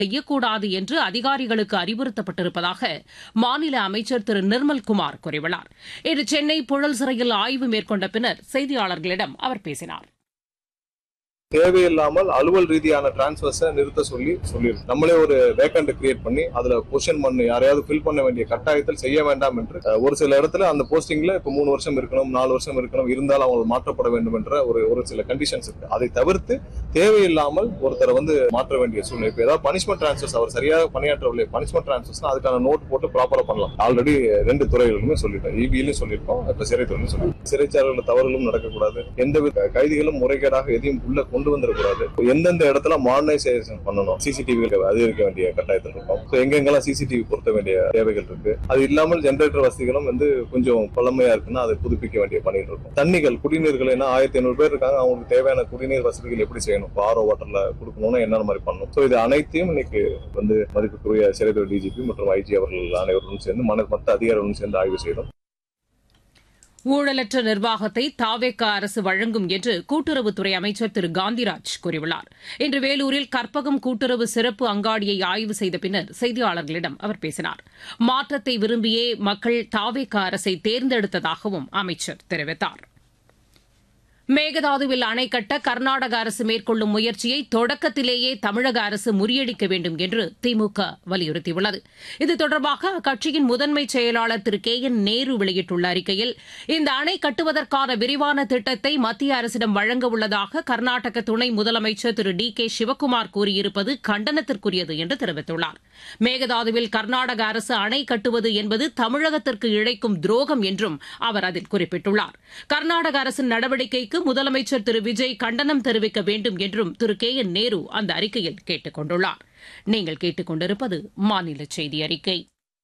செய்யக்கூடாது என்று அதிகாரிகளுக்கு அறிவுறுத்தப்பட்டிருப்பதாக மாநில அமைச்சர் திரு நிர்மல்குமார் கூறியுள்ளார் இன்று சென்னை புழல் சிறையில் ஆய்வு மேற்கொண்ட பின்னர் செய்தியாளர்களிடம் அவர் பேசினார் தேவையில்லாமல் அலுவல் ரீதியான டிரான்ஸ்பர்ஸை நிறுத்த சொல்லி சொல்லியிருக்கு நம்மளே ஒரு வேக்கண்ட் கிரியேட் பண்ணி அதுல பொசிஷன் பண்ணி யாரையாவது ஃபில் பண்ண வேண்டிய கட்டாயத்தில் செய்ய வேண்டாம் என்று அஹ், ஒரு சில இடத்துல அந்த போஸ்டிங்ல இப்ப மூணு வருஷம் இருக்கணும் நாலு வருஷம் இருக்கணும் இருந்தாலும் அவங்க மாற்றப்பட வேண்டும் என்ற ஒரு ஒரு சில கண்டிஷன்ஸ் இருக்கு அதை தவிர்த்து தேவையில்லாமல் ஒருத்தரை வந்து மாற்ற வேண்டிய சூழ்நிலை இப்ப ஏதாவது பனிஷ்மெண்ட் டிரான்ஸ்ஃபர்ஸ் அவர் சரியாக பணியாற்றவில்லை பனிஷ்மெண்ட் டிரான்ஸ்ஃபர்ஸ் அதுக்கான நோட் போட்டு ப்ராப்பரா பண்ணலாம் ஆல்ரெடி ரெண்டு துறைகளுமே சொல்லிட்டோம் இபியிலும் சொல்லியிருக்கோம் இப்ப சிறைத்துறையிலும் சொல்லியிருக்கோம் சிறைச்சாலையில் தவறுகளும் நடக்கக்கூடாது எந்தவித கைதிகளும் முறைகேடாக எதையும் உள்ள கொண்டு வந்துடக்கூடாது எந்தெந்த இடத்துல மாடர்னைசேஷன் பண்ணணும் சிசிடிவி அதிகரிக்க வேண்டிய கட்டாயத்தில் இருக்கும் So எங்கெங்கெல்லாம் சிசிடிவி பொருத்த வேண்டிய தேவைகள் இருக்கு அது இல்லாமல் ஜெனரேட்டர் வசதிகளும் வந்து கொஞ்சம் பழமையா இருக்குன்னா அதை புதுப்பிக்க வேண்டிய பணிகள் இருக்கும் தண்ணிகள் குடிநீர்கள் என்ன ஆயிரத்தி ஐநூறு பேர் இருக்காங்க அவங்களுக்கு தேவையான குடிநீர் வசதிகள் எப்படி செய்யணும் இப்போ ஆரோ வாட்டர்ல கொடுக்கணும்னா என்னென்ன மாதிரி பண்ணணும் ஸோ இது அனைத்தையும் இன்னைக்கு வந்து மதிப்புக்குரிய சிறைத்துறை டிஜிபி மற்றும் ஐஜி அவர்கள் அனைவரும் சேர்ந்து மன மற்ற அதிகாரிகளும் சேர்ந்து ஆய்வு செய்தோம் ஊழலற்ற நிர்வாகத்தை தாவேக அரசு வழங்கும் என்று கூட்டுறவுத்துறை அமைச்சர் திரு காந்திராஜ் கூறியுள்ளார் இன்று வேலூரில் கற்பகம் கூட்டுறவு சிறப்பு அங்காடியை ஆய்வு செய்த பின்னர் செய்தியாளர்களிடம் அவர் பேசினார் மாற்றத்தை விரும்பியே மக்கள் தாவேக அரசை தேர்ந்தெடுத்ததாகவும் அமைச்சர் தெரிவித்தார் மேகதாதுவில் அணை கட்ட கர்நாடக அரசு மேற்கொள்ளும் முயற்சியை தொடக்கத்திலேயே தமிழக அரசு முறியடிக்க வேண்டும் என்று திமுக வலியுறுத்தியுள்ளது இது தொடர்பாக அக்கட்சியின் முதன்மை செயலாளர் திரு கே என் நேரு வெளியிட்டுள்ள அறிக்கையில் இந்த அணை கட்டுவதற்கான விரிவான திட்டத்தை மத்திய அரசிடம் வழங்க உள்ளதாக கர்நாடக துணை முதலமைச்சர் திரு டி கே சிவக்குமார் கூறியிருப்பது கண்டனத்திற்குரியது என்று தெரிவித்துள்ளார் மேகதாதுவில் கர்நாடக அரசு அணை கட்டுவது என்பது தமிழகத்திற்கு இழைக்கும் துரோகம் என்றும் அவர் அதில் குறிப்பிட்டுள்ளார் கர்நாடக அரசின் நடவடிக்கைக்கு முதலமைச்சர் திரு விஜய் கண்டனம் தெரிவிக்க வேண்டும் என்றும் திரு கே என் நேரு அந்த அறிக்கையில் கேட்டுக் கொண்டுள்ளார் நீங்கள் கேட்டுக் கொண்டிருப்பது மாநில செய்தி அறிக்கை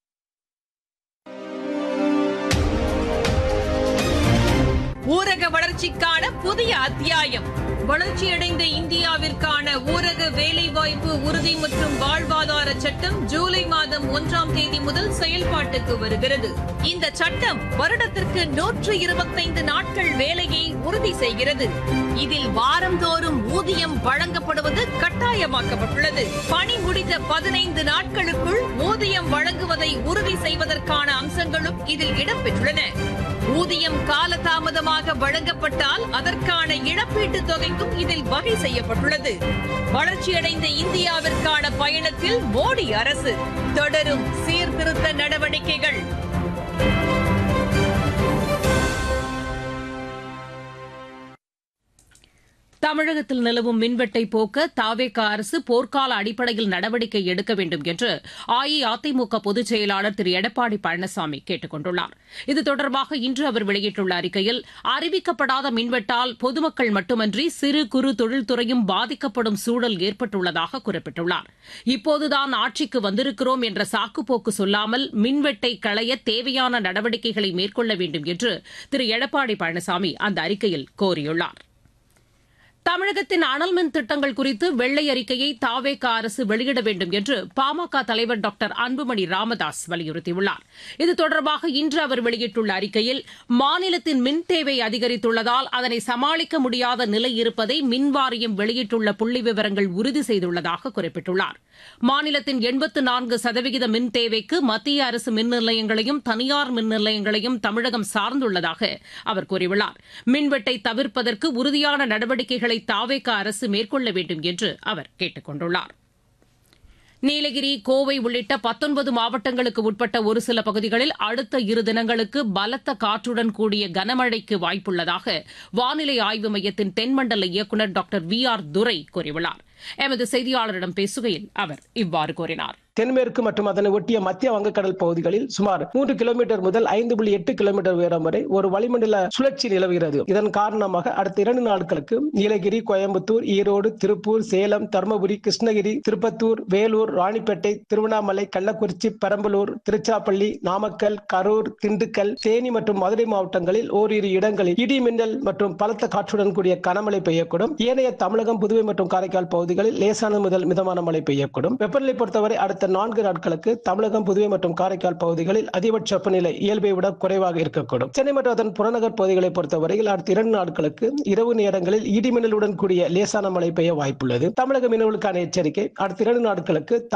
ஊரக வளர்ச்சிக்கான புதிய அத்தியாயம் வளர்ச்சியடைந்த இந்தியாவிற்கான ஊரக வேலைவாய்ப்பு உறுதி மற்றும் வாழ்வாதார சட்டம் ஜூலை மாதம் ஒன்றாம் தேதி முதல் செயல்பாட்டுக்கு வருகிறது இந்த சட்டம் வருடத்திற்கு நூற்று இருபத்தைந்து நாட்கள் வேலையை உறுதி செய்கிறது இதில் வாரந்தோறும் ஊதியம் வழங்கப்படுவது கட்டாயமாக்கப்பட்டுள்ளது பணி முடிந்த பதினைந்து நாட்களுக்குள் ஊதியம் வழங்குவதை உறுதி செய்வதற்கான அம்சங்களும் இதில் இடம்பெற்றுள்ளன ஊதியம் காலதாமதமாக வழங்கப்பட்டால் அதற்கான இழப்பீட்டுத் தொகைக்கும் இதில் வகை செய்யப்பட்டுள்ளது வளர்ச்சியடைந்த இந்தியாவிற்கான பயணத்தில் மோடி அரசு தொடரும் சீர்திருத்த நடவடிக்கைகள் தமிழகத்தில் நிலவும் மின்வெட்டை போக்க தாவேக அரசு போர்க்கால அடிப்படையில் நடவடிக்கை எடுக்க வேண்டும் என்று அஇஅதிமுக பொதுச் செயலாளர் திரு எடப்பாடி பழனிசாமி கேட்டுக் கொண்டுள்ளார் இது தொடர்பாக இன்று அவர் வெளியிட்டுள்ள அறிக்கையில் அறிவிக்கப்படாத மின்வெட்டால் பொதுமக்கள் மட்டுமன்றி சிறு குறு தொழில்துறையும் பாதிக்கப்படும் சூழல் ஏற்பட்டுள்ளதாக குறிப்பிட்டுள்ளார் இப்போதுதான் ஆட்சிக்கு வந்திருக்கிறோம் என்ற சாக்குப்போக்கு சொல்லாமல் மின்வெட்டை களைய தேவையான நடவடிக்கைகளை மேற்கொள்ள வேண்டும் என்று திரு எடப்பாடி பழனிசாமி அந்த அறிக்கையில் கோரியுள்ளார் தமிழகத்தின் அனல் மின் திட்டங்கள் குறித்து வெள்ளை அறிக்கையை தாவேக அரசு வெளியிட வேண்டும் என்று பாமக தலைவர் டாக்டர் அன்புமணி ராமதாஸ் வலியுறுத்தியுள்ளார் இது தொடர்பாக இன்று அவர் வெளியிட்டுள்ள அறிக்கையில் மாநிலத்தின் மின் தேவை அதிகரித்துள்ளதால் அதனை சமாளிக்க முடியாத நிலை இருப்பதை மின் வாரியம் வெளியிட்டுள்ள புள்ளி விவரங்கள் உறுதி செய்துள்ளதாக குறிப்பிட்டுள்ளார் மாநிலத்தின் எண்பத்து நான்கு சதவிகித மின் தேவைக்கு மத்திய அரசு மின் நிலையங்களையும் தனியார் மின் நிலையங்களையும் தமிழகம் சார்ந்துள்ளதாக அவர் கூறியுள்ளார் மின்வெட்டை தவிர்ப்பதற்கு உறுதியான நடவடிக்கைகளை தாவேக அரசு மேற்கொள்ள வேண்டும் என்று அவர் கேட்டுக் கொண்டுள்ளார் நீலகிரி கோவை உள்ளிட்ட பத்தொன்பது மாவட்டங்களுக்கு உட்பட்ட ஒரு சில பகுதிகளில் அடுத்த இரு தினங்களுக்கு பலத்த காற்றுடன் கூடிய கனமழைக்கு வாய்ப்புள்ளதாக வானிலை ஆய்வு மையத்தின் தென்மண்டல இயக்குநர் டாக்டர் வி ஆர் துரை கூறியுள்ளார் எமது செய்தியாளரிடம் பேசுகையில் அவர் இவ்வாறு கூறினார் தென்மேற்கு மற்றும் அதனை ஒட்டிய மத்திய வங்கக்கடல் பகுதிகளில் சுமார் மூன்று கிலோமீட்டர் முதல் ஐந்து புள்ளி எட்டு கிலோமீட்டர் உயரம் வரை ஒரு வளிமண்டல சுழற்சி நிலவுகிறது இதன் காரணமாக அடுத்த இரண்டு நாட்களுக்கு நீலகிரி கோயம்புத்தூர் ஈரோடு திருப்பூர் சேலம் தருமபுரி கிருஷ்ணகிரி திருப்பத்தூர் வேலூர் ராணிப்பேட்டை திருவண்ணாமலை கள்ளக்குறிச்சி பெரம்பலூர் திருச்சிராப்பள்ளி நாமக்கல் கரூர் திண்டுக்கல் தேனி மற்றும் மதுரை மாவட்டங்களில் ஓரிரு இடங்களில் இடி மின்னல் மற்றும் பலத்த காற்றுடன் கூடிய கனமழை பெய்யக்கூடும் ஏனைய தமிழகம் புதுவை மற்றும் காரைக்கால் பகுதிகளில் பகுதிகளில் லேசான முதல் மிதமான மழை பெய்யக்கூடும் வெப்பநிலை பொறுத்தவரை அடுத்த நான்கு நாட்களுக்கு தமிழகம் புதுவை மற்றும் காரைக்கால் பகுதிகளில் அதிகபட்ச வெப்பநிலை இயல்பை விட குறைவாக இருக்கக்கூடும் சென்னை மற்றும் அதன் புறநகர் பகுதிகளை பொறுத்தவரையில் அடுத்த இரண்டு நாட்களுக்கு இரவு நேரங்களில் இடிமின்னலுடன் கூடிய லேசான மழை பெய்ய வாய்ப்புள்ளது தமிழக மீனவர்களுக்கான எச்சரிக்கை அடுத்த இரண்டு நாட்களுக்கு